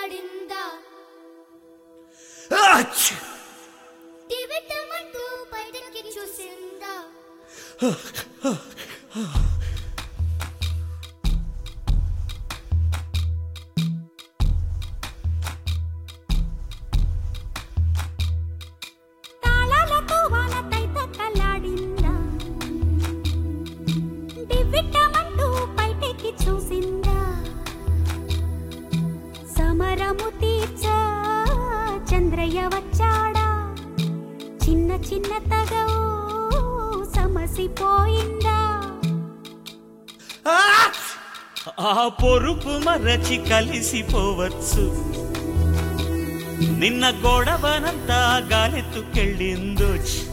తక్కలాడిందా ఆచ్! టివిటమంటూ బయటకి చూసిందా తాళాలతో వానతై తక్కలాడిందా దివ్విట్టమంటూ బయటికి చూసిందా సమరము తీర్చా చంద్రయ్య వచ్చాడా చిన్న చిన్న తగవు సమసిపోయిందా ఆచ్! ఆ పొరుపు మరచి కలిసిపోవచ్చు నిన్న గొడవనంతా గాలెత్తుకెళ్ళిందో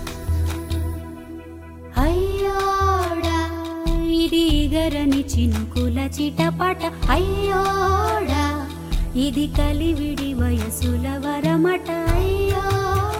అయ్యోడా ఇది గరని చినుకుల చిటపట అయ్యోడా ఇది కలివిడి వయసుల వరమట అయ్యోడా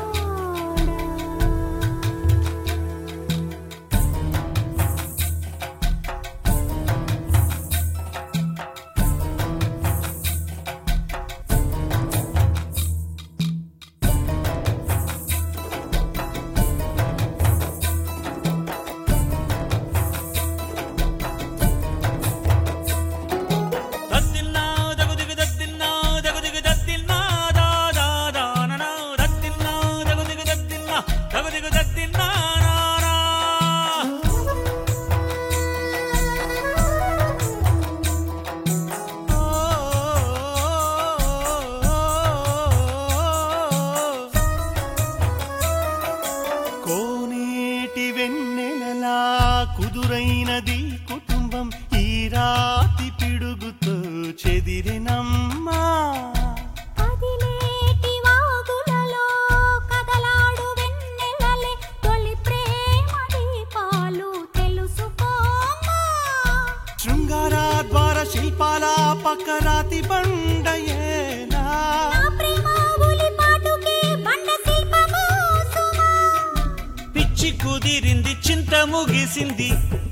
దద్దిల్నా దగుదిగు దద్దిల్నా దగుదిగు దద్దిల్నా దా దా దా ననా దద్దిల్నా దగుదిగు దద్దిల్నా దగుదిగు దద్దిల్నా నా నా కోనేటి వెన్నెలలా కుదురైనది కుటుంబం ఈ రాతి పిడుగుతో చెదిరినమ్మా కదిలేటి వాగులలో కదలాడు వెన్నెలలే తొలి ప్రేమ దీపాలు తెలుసుకోమా శృంగారాద్వార శిల్పాల పక్క రాతి బండయేలా నా ప్రేమ ఉలిపాటుకి బండ శిల్పము సుమా పిచ్చి కుదిరింది చింత ముగిసింది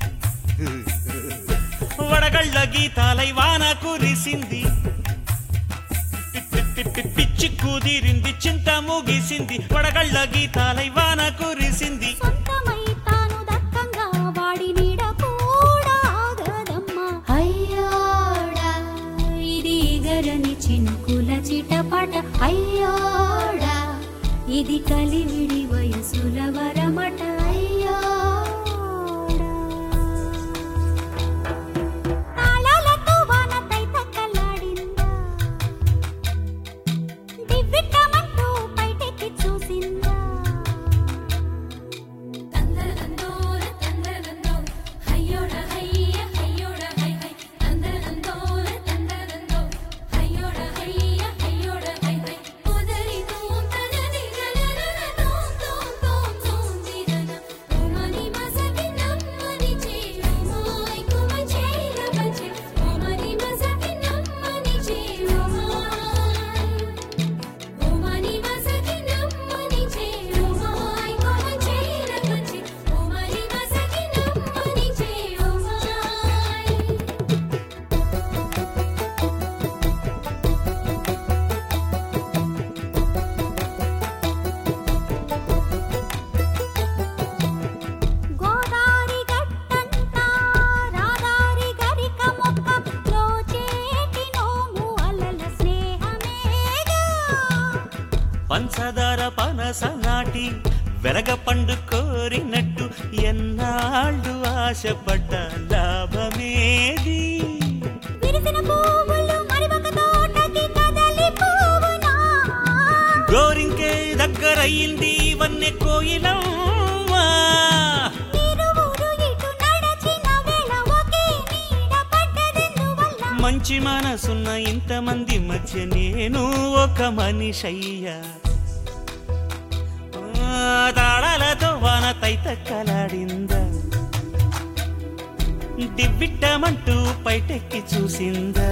వడగళ్ళ గీతాలై వాన కురిసింది పి- పి- పి- పి- పిచ్చి కుదిరింది చింత ముగిసింది వడగళ్ళ గీతాలై వాన కురిసింది సొంతమై తాను దక్కంగా వాడి నీడ కూడా ఆగదమ్మా అయ్యోడా ఇది గరని చినుకుల చిటపట అయ్యోడా ఇది కలివిడి వయసుల వరమట అయ్యోడా తాళాలతో వానతై తక్కలాడిందా దివ్విట్టమంటూ బయటికి చూసిందా తందరదందోర తందరదందో హయ్యోడ హయ్య హయ్యోడ హై హై తందరదందోర తందరదందో హయ్యోడ హయ్య హయ్యోడ హై హై ఉదరి తూం తనది గనన తూం తూం తూం తూం దిరన ఓమని మసకి నమ్మని చేరుమాయ్ కుమ చేర బజే ఓమని మసకి నమ్మని చేరుమాయ్ ఓమని మసకి నమ్మని చేరుమాయ్ కుమ చేర బజే ఓమని మసకి నమ్మని చేరుమాయ్ గోదారి గట్టంతా రాదారి గరిక మొక్క లోచేటి నోము అలల స్నేహమేగా పంచదార పనస నాటి వెలగ పండు కోరినట్టు ఎన్నాళ్ళు ఆశపడ్డ లాభమేది విరిసిన పువ్వులు మరి ఒక తోటకి కదలి పువ్వునా గోరింకే దగ్గరయ్యింది వన్నె కోయిలమ్మా ఇరువురు ఇటు నడచిన వేళ ఒకే నీడ పడ్డదెందువల్ల మంచి మనసున్న ఇంతమంది మధ్య నేను ఒక మనిషయ్యా ఆ, తాళాలతో వాన తైతక్కలాడిందా దివ్విట్టమంటూ పైటెక్కి చూసిందా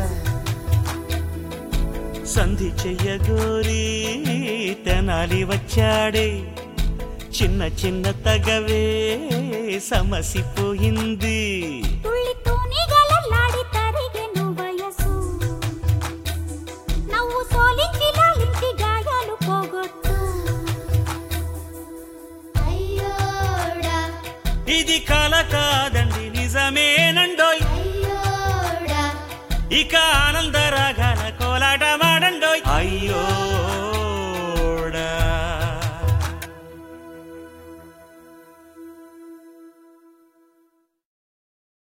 సంధి చెయ్యగోరి తెనాలి వచ్చాడే చిన్న చిన్న తగవే సమసిపోయింది తుళ్ళి తూనిగలల్లాడి తరిగెను వయసు నవ్వు సో కల కాదండి నిజమేనండోయ్ అయ్యోడా ఇక